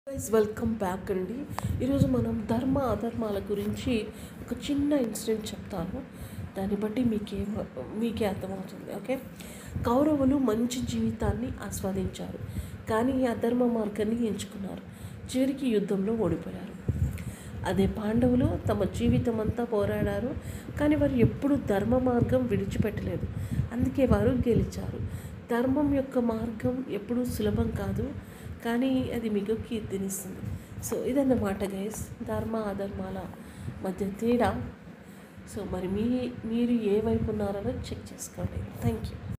guys welcome back అండి ఈరోజు మనం ధర్మ అధర్మాల గురించి ఒక చిన్న ఇన్సిడెంట్ చెప్తాను దాన్ని బట్టి మీకేం మీకే అర్థమవుతుంది ఓకే కౌరవులు మంచి జీవితాన్ని ఆస్వాదించారు కానీ అధర్మ మార్గాన్ని ఎంచుకున్నారు చివరికి యుద్ధంలో ఓడిపోయారు అదే పాండవులు తమ జీవితం అంతా పోరాడారు కానీ వారు ఎప్పుడూ ధర్మ మార్గం విడిచిపెట్టలేదు అందుకే వారు గెలిచారు ధర్మం యొక్క మార్గం ఎప్పుడూ సులభం కాదు కానీ అది మీకు కీర్తినిస్తుంది సో ఇదన్నమాట గైస్ ధర్మ అధర్మాల మధ్య తేడా సో మరి మీ మీరు ఏ వైపు ఉన్నారో చెక్ చేసుకోండి థ్యాంక్ యూ